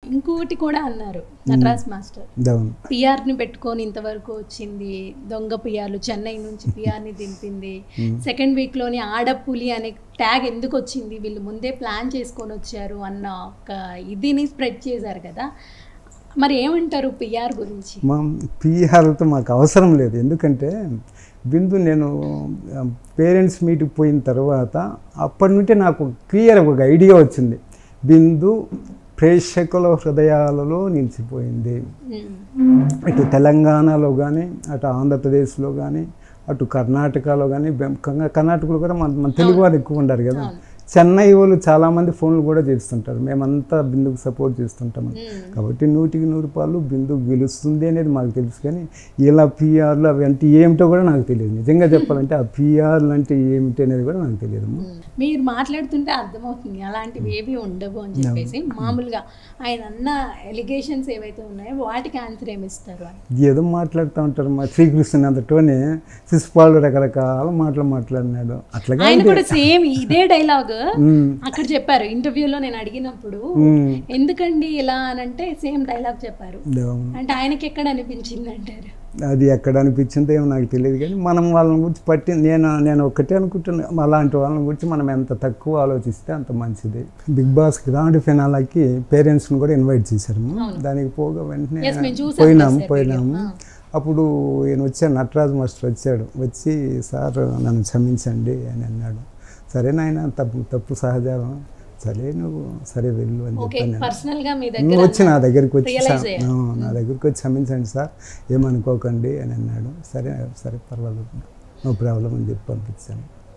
ఇంకొకటి కూడా అన్నారు నటరాజ్ మాస్టర్ అవును పిఆర్ ని పెట్టుకొని ఇంతవరకు వచ్చింది దొంగ పిఆర్లు చెన్నై నుంచి పిఆర్ ని దింపింది సెకండ్ వీక్ లోని ఆడపులి అనే ట్యాగ్ ఎందుకు వచ్చింది వీళ్ళు ముందే ప్లాన్ చేసుకొని వచ్చారు అన్న ఒక ఇదిని స్ప్రెడ్ చేశారు కదా మరి ఏమంటారు పిఆర్ గురించి మా పిఆర్లతో మాకు అవసరం లేదు ఎందుకంటే బిందు నేను పేరెంట్స్ మీట్కి పోయిన తర్వాత అప్పటి నుండి నాకు క్లియర్ ఒక ఐడియా వచ్చింది బిందు ప్రేక్షకుల హృదయాలలో నిలిచిపోయింది ఉమ్, ఇటు తెలంగాణలో కానీ అటు ఆంధ్రప్రదేశ్లో కానీ అటు కర్ణాటకలో కానీ కర్ణాటకలో కూడా మన మన తెలుగు వారు ఎక్కువ ఉంటారు కదా చెన్నై వాళ్ళు చాలామంది ఫోన్లు కూడా చేస్తుంటారు మేమంతా బిందుకు సపోర్ట్ చేస్తుంటాం ఉమ్, కాబట్టి నూటికి నూరు పాలు బిందు గెలుస్తుంది అనేది మాకు తెలుసు కానీ ఇలా పిఆర్లు అవి అంటే ఏమిటో కూడా నాకు తెలియదు నిజంగా చెప్పాలంటే ఆ పిఆర్లు అంటే ఏమిటి అనేది కూడా నాకు తెలియదు ఉమ్. మీరు మాట్లాడుతుంటే అర్థమవుతుంది అలాంటివి ఏవి ఉండవు అని చెప్పేసి మామూలుగా ఆయన అన్న ఎలిగేషన్స్ ఏవైతే ఉన్నాయో వాటికి ఆన్సర్ ఏమి ఇస్తారు అని ఏదో మాట్లాడుతూ ఉంటారు మా శ్రీకృష్ణ అంతటోనే శిశుపాలుడు రకరకాల మాటలు మాట్లాడినాడు అట్లాగే ఆయన కూడా సేమ్ ఇదే డైలాగ్ ఉమ్, అక్కడ చెప్పారు ఇంటర్వ్యూలో నేను అడిగినప్పుడు ఉమ్, ఎందుకండి ఇలా అని అంటే సేమ్ డైలాగ్ చెప్పారు అవును. అంటే ఆయనకి ఎక్కడ అనిపించింది అంటారు అది ఎక్కడ అనిపించిందో ఏమో నాకు తెలియదు కానీ మనం వాళ్ళని గురించి పట్టి నేను నేను ఒక్కటే అనుకుంటున్నా అలాంటి వాళ్ళని గురించి మనం ఎంత తక్కువ ఆలోచిస్తే అంత మంచిది బిగ్ బాస్ గ్రాండ్ ఫినాలకి పేరెంట్స్ని కూడా ఇన్వైట్ చేశారు దానికి పోగా వెంటనే Yes, మేము చూసాం పోయినాము కదా పోయినాము video. అప్పుడు ఈయన వచ్చాడు నటరాజ్ మాస్టర్ వచ్చాడు వచ్చి సార్ నన్ను క్షమించండి అని అన్నాడు సరే నాయన తప్పు తప్పు సహజం సరే నువ్వు సరే వెళ్ళు అని ఓకే చెప్పాను నేను. పర్సనల్ గా మీ నువ్వు దగ్గర వచ్చి నా దగ్గరికి వచ్చి Realize "సా- అయ్యారు. ఆ, నా దగ్గరికి వచ్చి క్షమించండి సార్ ఏమనుకోకండి అని అన్నాడు సరే సరే పర్వాలేదు నో ప్రాబ్లం అని చెప్పి పంపించాను